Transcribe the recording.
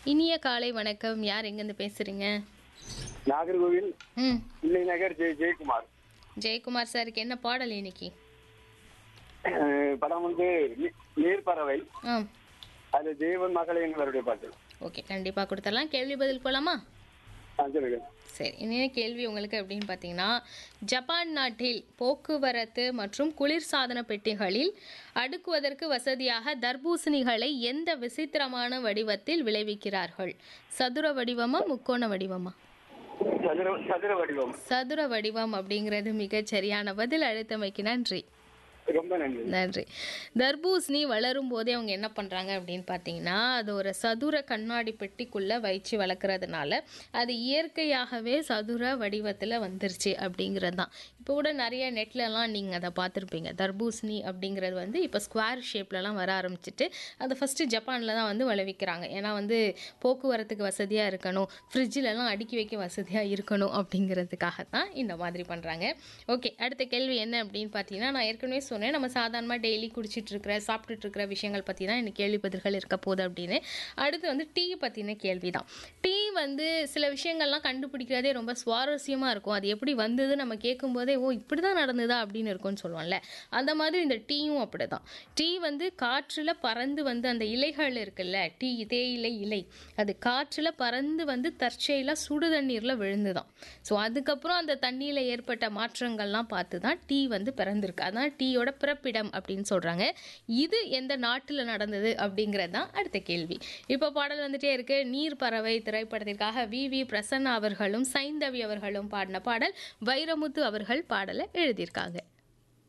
இனிய காலை வணக்கம் யார் எங்கேருந்து பேசுறீங்க நாகர்கோவில் ம் பிள்ளை நகர் ஜெய் ஜெயக்குமார் ஜெயக்குமார் சாருக்கு என்ன பாடல் இன்னைக்கு அஹ் படம் வந்து நீ- நீர்ப்பறவை ஆ அது தேவன் மகளே எங்களுடைய பாட்டு ஓகே கண்டிப்பாக கொடுத்துடலாம் கேள்வி பதில் போகலாமா ஆ, சொல்லுங்க சரி இன்னும் கேள்வி உங்களுக்கு அப்படின்னு பார்த்தீங்கன்னா ஜப்பான் நாட்டில் போக்குவரத்து மற்றும் குளிர்சாதன பெட்டிகளில் அடுக்குவதற்கு வசதியாக தர்பூசணிகளை எந்த விசித்திரமான வடிவத்தில் விளைவிக்கிறார்கள் சதுர வடிவமா முக்கோண வடிவமா சதுர சதுர வடிவம் சதுர வடிவம் அப்படிங்கிறது மிகச் சரியான பதில் அழுத்தமைக்கு நன்றி ரொம்ப நன்றி நன்றி தர்பூசணி வளரும் போதே அவங்க என்ன பண்ணுறாங்க அப்படின்னு பார்த்தீங்கன்னா அது ஒரு சதுர கண்ணாடி பெட்டிக்குள்ளே வச்சு வளர்க்குறதுனால அது இயற்கையாகவே சதுர வடிவத்தில் வந்துருச்சு அப்படிங்கிறது தான் இப்போ கூட நிறைய நெட்லலாம் நீங்கள் அதை பார்த்துருப்பீங்க தர்பூசணி அப்படிங்கிறது வந்து இப்போ ஸ்கொயர் ஷேப்லலாம் வர ஆரம்பிச்சிட்டு அதை ஃபஸ்ட்டு ஜப்பானில் தான் வந்து விளைவிக்கிறாங்க ஏன்னா வந்து போக்குவரத்துக்கு வசதியாக இருக்கணும் ஃப்ரிட்ஜிலலாம் அடுக்கி வைக்க வசதியாக இருக்கணும் அப்படிங்கிறதுக்காக தான் இந்த மாதிரி பண்ணுறாங்க ஓகே அடுத்த கேள்வி என்ன அப்படின்னு பார்த்தீங்கன்னா நான் ஏற்கனவே சொன்னேன் நம்ம சாதாரணமாக டெய்லி குடிச்சிட்டு இருக்கிற சாப்பிட்டுட்டு இருக்கிற விஷயங்கள் பற்றி தான் எனக்கு கேள்வி பதில்கள் இருக்க போகுது அப்படின்னு அடுத்து வந்து டீ பற்றின கேள்வி தான் டீ வந்து சில விஷயங்கள்லாம் கண்டுபிடிக்கிறதே ரொம்ப சுவாரஸ்யமாக இருக்கும் அது எப்படி வந்தது நம்ம கேட்கும்போதே ஓ இப்படி தான் நடந்ததா அப்படின்னு இருக்கும்னு சொல்லுவோம்ல அந்த மாதிரி இந்த டீயும் அப்படி தான் டீ வந்து காற்றில் பறந்து வந்து அந்த இலைகள் இருக்குல்ல டீ தேயிலை இலை அது காற்றில் பறந்து வந்து தற்செயலாக சுடு தண்ணீரில் விழுந்துதான் ஸோ அதுக்கப்புறம் அந்த தண்ணியில் ஏற்பட்ட மாற்றங்கள்லாம் பார்த்து தான் டீ வந்து பிறந்திருக்கு அதான் டீயோட பிறப்பிடம் அப்படின்னு சொல்கிறாங்க இது எந்த நாட்டில் நடந்தது அப்படிங்கிறது தான் அடுத்த கேள்வி இப்போ பாடல் வந்துட்டே இருக்கு நீர் பறவை திரைப்படத்திற்காக வி வி பிரசன்னா அவர்களும் சைந்தவி அவர்களும் பாடின பாடல் வைரமுத்து அவர்கள் பாடலை எழுதியிருக்காங்க